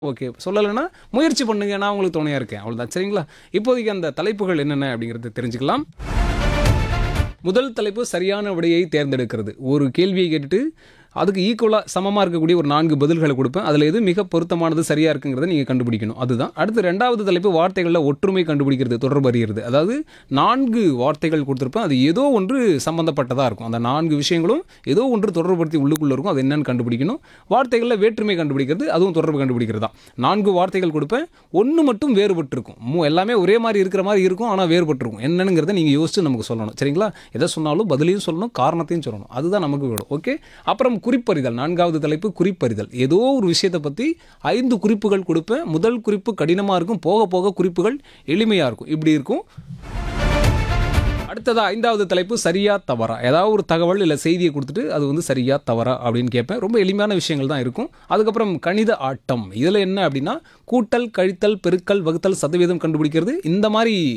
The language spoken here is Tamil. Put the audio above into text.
ஓகே சொல்லலைன்னா முயற்சி பண்ணுங்க நான் உங்களுக்கு துணையாக இருக்கேன் அவ்வளோதான் சரிங்களா இப்போதைக்கு அந்த தலைப்புகள் என்னென்ன அப்படிங்கிறத தெரிஞ்சுக்கலாம் முதல் தலைப்பு சரியான விடையை தேர்ந்தெடுக்கிறது ஒரு கேள்வியை கேட்டுட்டு அதுக்கு ஈக்குவலாக சமமாக இருக்கக்கூடிய ஒரு நான்கு பதில்களை கொடுப்பேன் அதில் எது மிக பொருத்தமானது சரியாக இருக்குங்கிறத நீங்கள் கண்டுபிடிக்கணும் அதுதான் அடுத்து ரெண்டாவது தலைப்பு வார்த்தைகளில் ஒற்றுமை கண்டுபிடிக்கிறது தொடர்பு அறிகிறது அதாவது நான்கு வார்த்தைகள் கொடுத்துருப்பேன் அது ஏதோ ஒன்று சம்மந்தப்பட்டதாக இருக்கும் அந்த நான்கு விஷயங்களும் ஏதோ ஒன்று தொடர்புபடுத்தி உள்ளுக்குள்ளே இருக்கும் அது என்னன்னு கண்டுபிடிக்கணும் வார்த்தைகளில் வேற்றுமை கண்டுபிடிக்கிறது அதுவும் தொடர்பு கண்டுபிடிக்கிறது தான் நான்கு வார்த்தைகள் கொடுப்பேன் ஒன்று மட்டும் வேறுபட்டிருக்கும் மூ எல்லாமே ஒரே மாதிரி இருக்கிற மாதிரி இருக்கும் ஆனால் வேறுபட்டிருக்கும் என்னங்கிறத நீங்கள் யோசிச்சு நமக்கு சொல்லணும் சரிங்களா எதை சொன்னாலும் பதிலையும் சொல்லணும் காரணத்தையும் சொல்லணும் அதுதான் நமக்கு வேணும் ஓகே அப்புறம் குறிப்பறிதல் நான்காவது தலைப்பு குறிப்பறிதல் ஏதோ ஒரு விஷயத்தை பற்றி ஐந்து குறிப்புகள் கொடுப்பேன் முதல் குறிப்பு கடினமாக இருக்கும் போக போக குறிப்புகள் எளிமையாக இருக்கும் இப்படி இருக்கும் அடுத்ததா ஐந்தாவது தலைப்பு சரியா தவறா ஏதாவது ஒரு தகவல் இல்லை செய்தியை கொடுத்துட்டு அது வந்து சரியா தவறா அப்படின்னு கேட்பேன் ரொம்ப எளிமையான விஷயங்கள் தான் இருக்கும் அதுக்கப்புறம் கணித ஆட்டம் இதில் என்ன அப்படின்னா கூட்டல் கழித்தல் பெருக்கல் வகுத்தல் சதவீதம் கண்டுபிடிக்கிறது இந்த மாதிரி